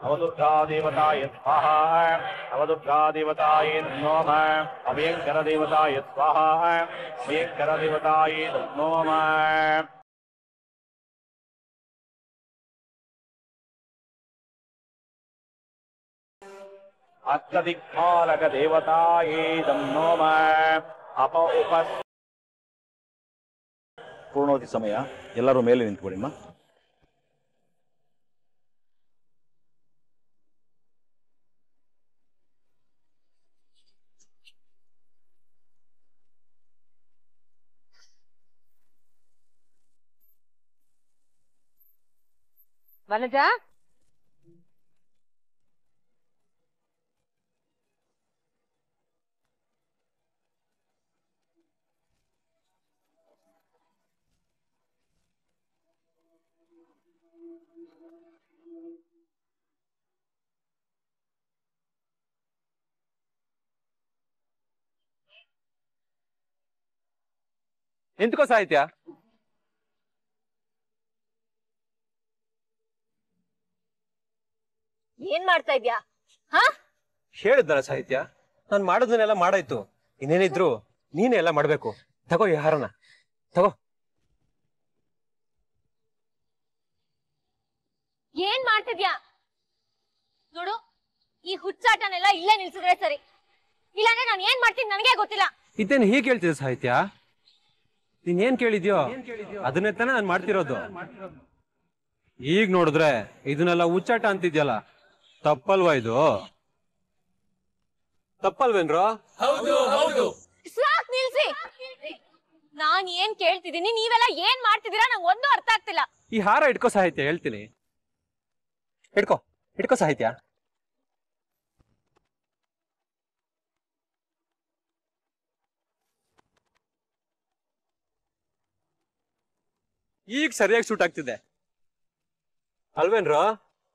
अवदुर्गादेवताय स्वाहा अवदुर्गादेवताय नमः अभयङ्करदेवताय स्वाहा अभयङ्करदेवताय नमः अष्टदिक्पालकदेवतायै नमः अप उप ಪೂರ್ಣೋತಿ ಸಮಯ ಎಲ್ಲರೂ ಮೇಲೆ ನಿಂತ್ಕೊಡಿಮ್ಮ ವನಜ ನಿಂತ್ಕೋ ಸಾಹಿತ್ಯ ಏನ್ ಮಾಡ್ತಾ ಇದ್ಯಾ ಹಾ ಹೇಳಿದ್ದಲ್ಲ ಸಾಹಿತ್ಯ ನಾನ್ ಮಾಡೋದನ್ನೆಲ್ಲ ಮಾಡಾಯ್ತು ಇನ್ನೇನಿದ್ರು ನೀನೇ ಎಲ್ಲ ಮಾಡ್ಬೇಕು ತಗೋ ಈ ಹಾರನ ತಗೋ ಏನ್ ಮಾಡ್ತಿದ್ಯಾ ನೋಡು ಈ ಹುಚ್ಚಾಟನೆಲ್ಲ ಇಲ್ಲೇ ನಿಲ್ಸಿದ್ರೆ ಸರಿ ಇಲ್ಲಾಂದ್ರೆ ನಾನು ಏನ್ ಮಾಡ್ತೀನಿ ನನಗೆ ಗೊತ್ತಿಲ್ಲ ಇದೇನು ಹೀಗೆ ಹೇಳ್ತಿದ್ದೆ ಸಾಹಿತ್ಯ ನೀನ್ ಏನ್ ಕೇಳಿದ್ಯೋ ಅದನ್ನೇ ತಾನೇ ನಾನು ಮಾಡ್ತಿರೋದು ಈಗ ನೋಡಿದ್ರೆ ಇದನ್ನೆಲ್ಲ ಹುಚ್ಚಾಟ ಅಂತಿದ್ಯಲ್ಲ ತಪ್ಪಲ್ವಾ ಇದು ತಪ್ಪಲ್ವೇನ್ರೋ ಸಾಕ್ ನಿಲ್ಸಿ ನಾನ್ ಏನ್ ಕೇಳ್ತಿದೀನಿ ನೀವೆಲ್ಲ ಏನ್ ಮಾಡ್ತಿದೀರಾ ನಂಗೆ ಒಂದು ಅರ್ಥ ಆಗ್ತಿಲ್ಲ ಈ ಹಾರ ಇಟ್ಕೋ ಸಾಹಿತ್ಯ ಹೇಳ್ತೀನಿ ಇಟ್ಕೋ ಇಟ್ಕೋ ಸಾಹಿತ್ಯ ಈಗ ಸರಿಯಾಗಿ ಸೂಟ್ ಆಗ್ತಿದೆ ಅಲ್ವೇನ್ರೋ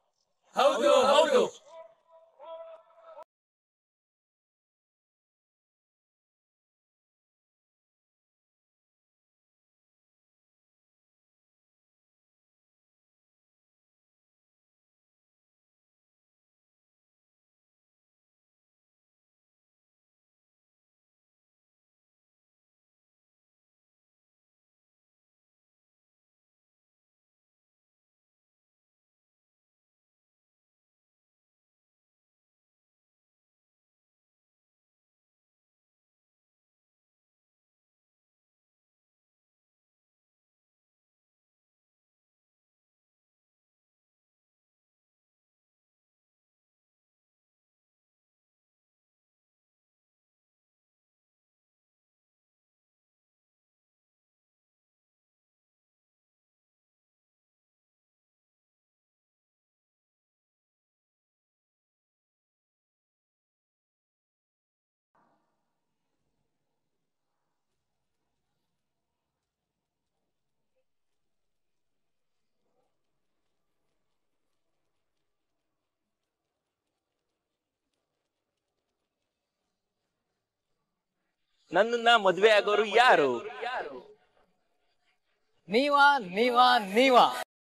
ನನ್ನನ್ನ ಮದ್ವೆ ಆಗೋರು ಯಾರು ನೀವಾ ನೀವಾ ನೀವಾ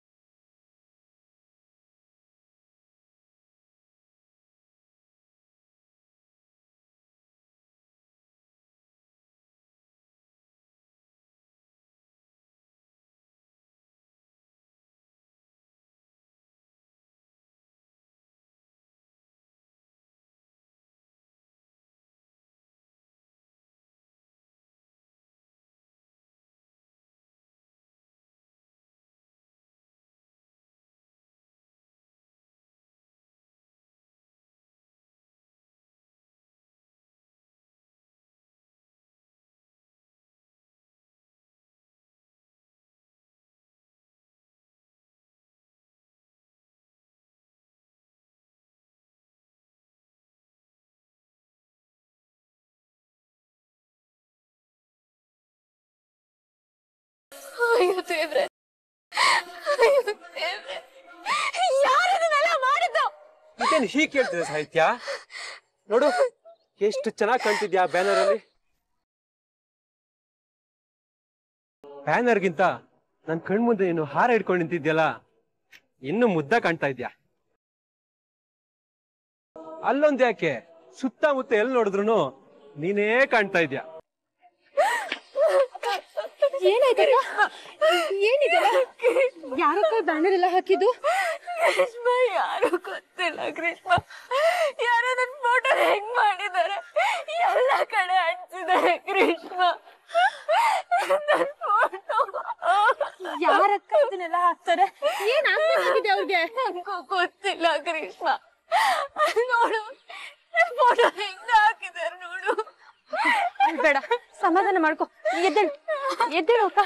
ಅಯ್ಯೋ ದೇವ್ರೆ ಅಯ್ಯೋ ದೇವ್ರೆ ಯಾರು ಇದನ್ನೆಲ್ಲ ಮಾಡಿದ್ದು ಇದೇನು ಹೀಗೆ ಕೇಳ್ತಿದೆ ಸಾಹಿತ್ಯ ನೋಡು ಎಷ್ಟು ಚೆನ್ನಾಗಿ ಕಾಣ್ತಿದ್ಯಾ ಬ್ಯಾನರ್ ಅಲ್ಲಿ ಬ್ಯಾನರ್ಗಿಂತ ನನ್ ಕಣ್ಮುಂದೆ ನೀನು ಹಾರ ಹಿಡ್ಕೊಂಡು ನಿಂತಿದ್ಯಲ್ಲ ಇನ್ನು ಮುದ್ದ ಕಾಣ್ತಾ ಇದ್ಯಾ ಅಲ್ಲೊಂದ್ ಯಾಕೆ ಸುತ್ತಮುತ್ತ ಎಲ್ಲಿ ನೋಡಿದ್ರು ನೀನೇ ಕಾಣ್ತಾ ಇದ್ಯಾ ಏನಾಯ್ತಕ್ಕ ಏನಿದೆಲ್ಲ ಯಾರಕ್ಕ ಬ್ಯಾನರ್ ಎಲ್ಲ ಹಾಕಿದ್ದು ಕೃಷ್ಣ ಯಾರು ಗೊತ್ತಿಲ್ಲ ಕೃಷ್ಣ ಯಾರೋ ನನ್ ಫೋಟೋ ಹೆಂಗ್ ಮಾಡಿದ್ದಾರೆ ಎಲ್ಲ ಕಡೆ ಅಂಟಿಸಿದ್ದಾರೆ ಕೃಷ್ಣ ನನ್ ಫೋಟೋ ಯಾರಕ್ಕ ಇದನ್ನೆಲ್ಲ ಹಾಕ್ತಾರೆ ಏನ್ ಆಗ್ಬೇಕಾಗಿದೆ ಅವ್ರಿಗೆ ನಂಗೂ ಗೊತ್ತಿಲ್ಲ ಕೃಷ್ಣ ನೋಡು ನನ್ ಫೋಟೋ ಹೆಂಗ್ ಹಾಕಿದ್ದಾರೆ ನೋಡು ಬೇಡ ಸಮಾಧಾನ ಮಾಡ್ಕೊ ಎದ್ದೇಳು ಎದ್ದೇಳು ಅಕ್ಕ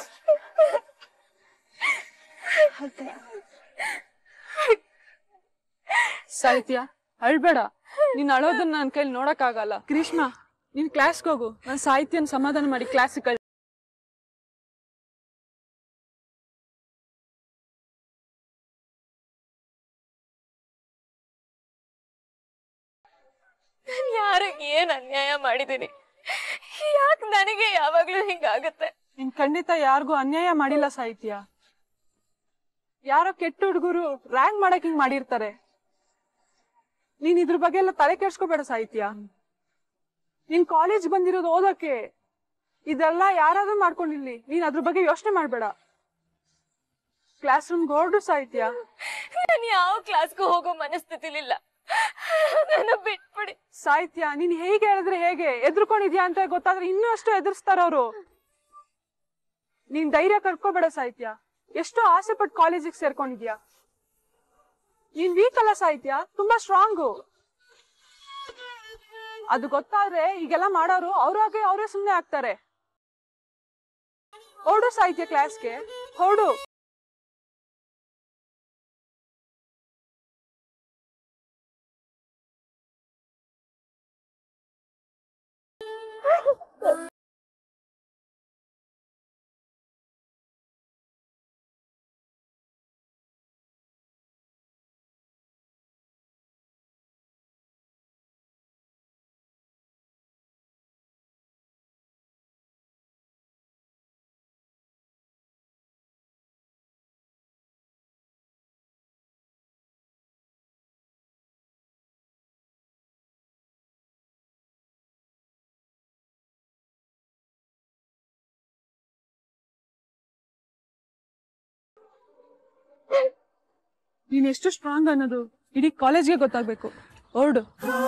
ಸಾಹಿತ್ಯ ಅಳ್ಬೇಡ ನೀನ್ ಅಳೋದನ್ನ ನನ್ ಕೈಲಿ ನೋಡಕ್ ಆಗಲ್ಲ ಗ್ರೀಷ್ಮ ನೀನ್ ಕ್ಲಾಸ್ಗೆ ಹೋಗು ನಾನ್ ಸಾಹಿತ್ಯನ ಸಮಾಧಾನ ಮಾಡಿ ಕ್ಲಾಸಿಗೆ ಕಳ್ ನಾನ್ ಯಾರಿಗೆ ಏನ್ ಅನ್ಯಾಯ ಮಾಡಿದೀನಿ ಯಾಕೆ ನನಗೆ ಯಾವಾಗ್ಲೂ ಹಿಂಗಾಗತ್ತೆ ನೀನ್ ಖಂಡಿತ ಯಾರಿಗೂ ಅನ್ಯಾಯ ಮಾಡಿಲ್ಲ ಸಾಹಿತ್ಯ ಯಾರೋ ಕೆಟ್ಟ ಹುಡುಗರು ರ್ಯಾಂಕ್ ಮಾಡಕ್ ಹಿಂಗ್ ಮಾಡಿರ್ತಾರೆ ನೀನ್ ಇದ್ರ ಬಗ್ಗೆ ಎಲ್ಲ ತಲೆ ಕೆಡ್ಸ್ಕೋಬೇಡ ಸಾಹಿತ್ಯ ನೀನ್ ಕಾಲೇಜ್ ಬಂದಿರೋದು ಓದಕ್ಕೆ ಇದೆಲ್ಲ ಯಾರಾದ್ರೂ ಮಾಡ್ಕೊಂಡಿರ್ಲಿ ನೀನ್ ಅದ್ರ ಬಗ್ಗೆ ಯೋಚನೆ ಮಾಡ್ಬೇಡ ಕ್ಲಾಸ್ ರೂಮ್ ಹೊರಡು ಸಾಹಿತ್ಯ ನಾನು ಯಾವ ಕ್ಲಾಸ್ಗೂ ಹೋಗೋ ಮನಸ್ಥಿತಿಲಿಲ್ಲ ನನ್ನ ಬಿಟ್ಬಿಡಿ ಸಾಹಿತ್ಯ ನೀನ್ ಹೇಗೆ ಹೇಳಿದ್ರೆ ಹೇಗೆ ಎದ್ರುಕೊಂಡಿದ್ಯಾ ಅಂತ ಗೊತ್ತಾದ್ರೆ ಇನ್ನೂ ಅಷ್ಟು ಎದುರಿಸ್ತಾರ ಅವರು ನೀನ್ ಧೈರ್ಯ ಕರ್ಕೋಬೇಡ ಸಾಹಿತ್ಯ ಎಷ್ಟೋ ಆಸೆ ಪಟ್ಟು ಕಾಲೇಜಿಗೆ ಸೇರ್ಕೊಂಡಿದ್ಯಾ ನೀನ್ ವೀಕ್ ಅಲ್ಲ ಸಾಹಿತ್ಯ ತುಂಬಾ ಸ್ಟ್ರಾಂಗು ಅದು ಗೊತ್ತಾದ್ರೆ ಈಗೆಲ್ಲ ಮಾಡೋರು ಅವ್ರಾಗೆ ಅವರೇ ಸುಮ್ನೆ ಆಗ್ತಾರೆ ಹೊರಡು ಸಾಹಿತ್ಯ ಕ್ಲಾಸ್ಗೆ ಹೊರಡು ನೀನ್ ಎಷ್ಟು ಸ್ಟ್ರಾಂಗ್ ಅನ್ನೋದು ಇಡೀ ಕಾಲೇಜ್ಗೆ ಗೊತ್ತಾಗ್ಬೇಕು ಹೊರಡು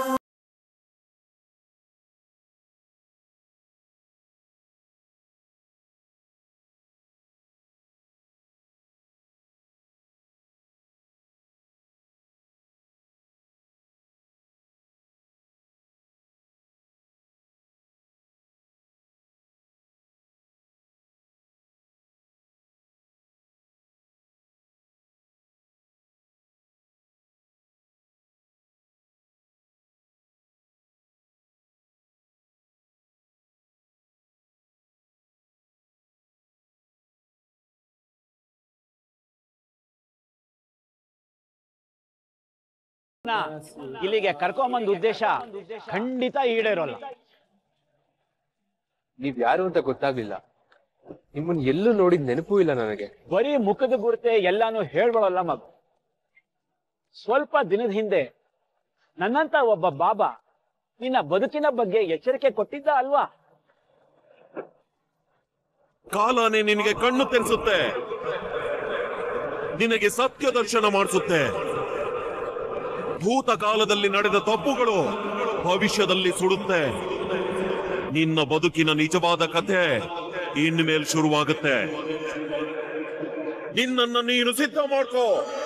ಇಲ್ಲಿಗೆ ಕರ್ಕೊಂಬಂದ ಉದ್ದೇಶ ಖಂಡಿತ ಈಡೇರೋಲ್ಲ ನೀವ್ ಯಾರು ಅಂತ ಗೊತ್ತಾಗ್ಲಿಲ್ಲ ನಿಮ್ಮನ್ ಎಲ್ಲೂ ನೋಡಿದ್ ನೆನಪೂ ಇಲ್ಲ ನನಗೆ ಬರೀ ಮುಖದ ಗುರುತೆ ಎಲ್ಲಾನು ಹೇಳ್ಬಿಡಲ್ಲ ಮಗು ಸ್ವಲ್ಪ ದಿನದ ಹಿಂದೆ ನನ್ನಂತ ಒಬ್ಬ ಬಾಬಾ ನಿನ್ನ ಬದುಕಿನ ಬಗ್ಗೆ ಎಚ್ಚರಿಕೆ ಕೊಟ್ಟಿದ್ದ ಅಲ್ವಾ ಕಾಲನೇ ನಿನಗೆ ಕಣ್ಣು ತೆರೆಸುತ್ತೆ ನಿನಗೆ ಸತ್ಯ ದರ್ಶನ ಮಾಡಿಸುತ್ತೆ ಭೂತಕಾಲದಲ್ಲಿ ನಡೆದ ತಪ್ಪುಗಳು ಭವಿಷ್ಯದಲ್ಲಿ ಸುಡುತ್ತೆ ನಿನ್ನ ಬದುಕಿನ ನಿಜವಾದ ಕಥೆ ಇನ್ಮೇಲೆ ಶುರುವಾಗುತ್ತೆ ನಿನ್ನನ್ನು ನೀನು ಸಿದ್ಧ ಮಾಡ್ಕೋ